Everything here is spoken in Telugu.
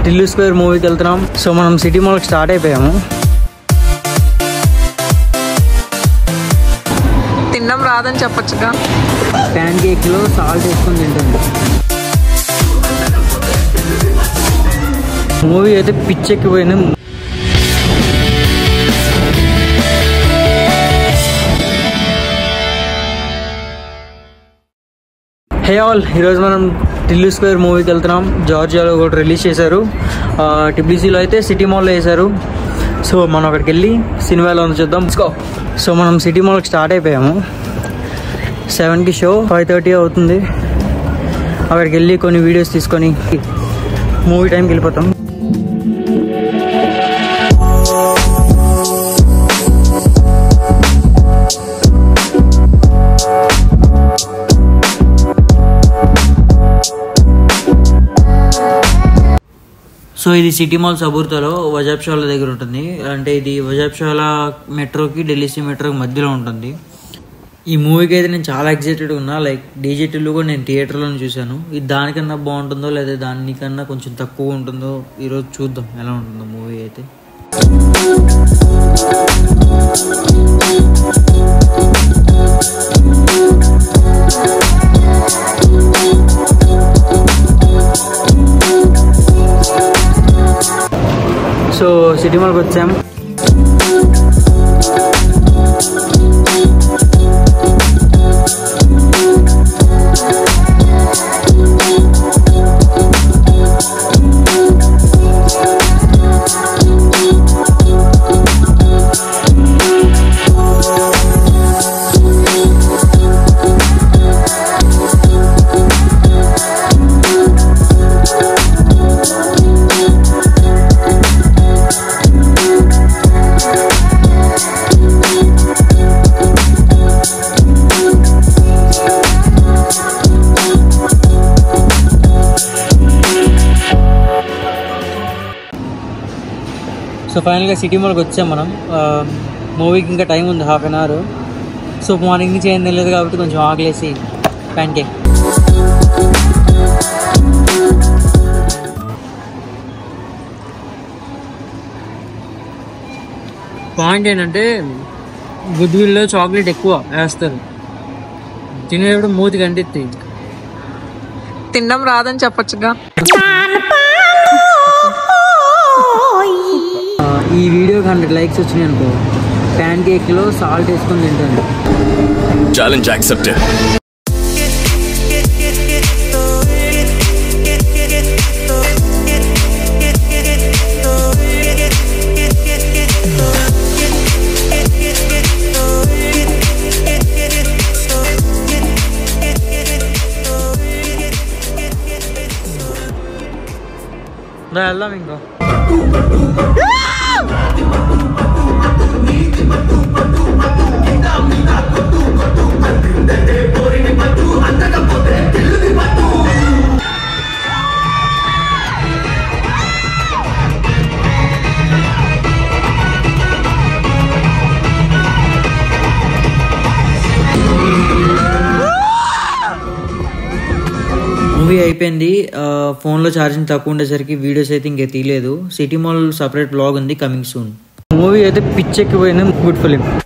టిల్లు స్క్వేర్ మూవీకి వెళ్తున్నాం సో మనం సిటీ మాల్కి స్టార్ట్ అయిపోయాము తినడం రాదని చెప్పొచ్చుగా ప్యాన్ కేక్లో సాల్ట్ వేసుకొని తింటుంది మూవీ అయితే పిచ్చెక్కిపోయింది హే ఆల్ ఈరోజు మనం టిల్లు స్క్వేర్ మూవీకి వెళ్తున్నాం జార్జియాలో కూడా రిలీజ్ చేశారు ఆ, టిబ్లిసీలో అయితే సిటీ మాల్లో వేశారు సో మనం అక్కడికి వెళ్ళి సినిమాలో ఉంది చూద్దాం Let's go. సో మనం సిటీ మాల్కి స్టార్ట్ అయిపోయాము సెవెన్కి షో ఫైవ్ థర్టీ అవుతుంది అక్కడికి వెళ్ళి కొన్ని వీడియోస్ తీసుకొని మూవీ టైంకి వెళ్ళిపోతాం సో ఇది సిటీ మాల్ సబూర్తలో వజాబ్షాల దగ్గర ఉంటుంది అంటే ఇది వజాబ్షాల మెట్రోకి ఢిల్లీ మెట్రోకి మధ్యలో ఉంటుంది ఈ మూవీకి అయితే నేను చాలా ఎక్సైటెడ్ ఉన్నా లైక్ డీజే టిల్లు కూడా నేను థియేటర్లో చూశాను ఇది దానికన్నా బాగుంటుందో లేదా దానికన్నా కొంచెం తక్కువ ఉంటుందో ఈరోజు చూద్దాం ఎలా ఉంటుందో మూవీ అయితే సో సిటీ మాల్కి వచ్చాం సో ఫైనల్గా సిటీ మాల్కి వచ్చాం మనం మూవీకి ఇంకా టైం ఉంది half an hour so morning నుంచి ఏం తెలియదు కాబట్టి కొంచెం ఆకలేసి ప్యాన్ కేక్ పాయింట్ ఏంటంటే గుడ్విల్లో చాక్లెట్ ఎక్కువ వేస్తారు తినేటప్పుడు మూతి కంటిద్ది తినడం రాదని చెప్పొచ్చుగా ఆ, ఈ వీడియోకి హండ్రెడ్ లైక్స్ వచ్చినాయి అనుకో ప్యాన్ కేక్లో సాల్ట్ వేసుకొని తింటాను Challenge accepted. దా వెళ్దాం ఇంకా మూవీ అయిపోయింది ఆ, ఫోన్లో ఛార్జింగ్ తక్కువ ఉండేసరికి వీడియోస్ అయితే ఇంకా తీయలేదు సిటీ మాల్ సపరేట్ బ్లాగ్ ఉంది కమింగ్ సూన్ మూవీ అయితే పిచ్చెక్కిపోయింది గుడ్ ఫిలిం